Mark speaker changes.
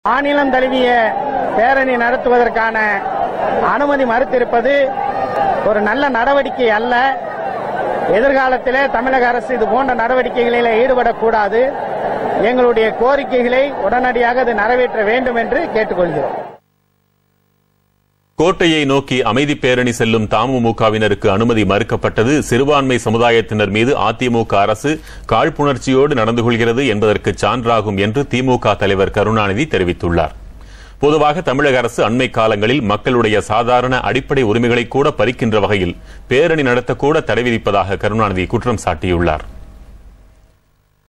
Speaker 1: மாநிலம் தழுவிய பேரணி நடத்துவதற்கான அனுமதி மறுத்திருப்பது ஒரு நல்ல நடவடிக்கை அல்ல எதிர்காலத்திலே தமிழக அரசு இது போன்ற நடவடிக்கைகளில் ஈடுபடக்கூடாது எங்களுடைய கோரிக்கைகளை உடனடியாக அது நிறைவேற்ற வேண்டும் என்று கேட்டுக்கொள்கிறோம்
Speaker 2: கோட்டையை நோக்கி அமைதி பேரணி செல்லும் தமுமுகவினருக்கு அனுமதி மறுக்கப்பட்டது சிறுபான்மை சமுதாயத்தினர் மீது அதிமுக அரசு காழ்ப்புணர்ச்சியோடு நடந்து கொள்கிறது என்பதற்கு சான்றாகும் என்று திமுக தலைவர் கருணாநிதி தெரிவித்துள்ளார் பொதுவாக தமிழக அரசு அண்மை காலங்களில் மக்களுடைய சாதாரண அடிப்படை உரிமைகளை கூட பறிக்கின்ற வகையில் பேரணி நடத்தக்கூட தடை விதிப்பதாக கருணாநிதி குற்றம் சாட்டியுள்ளார்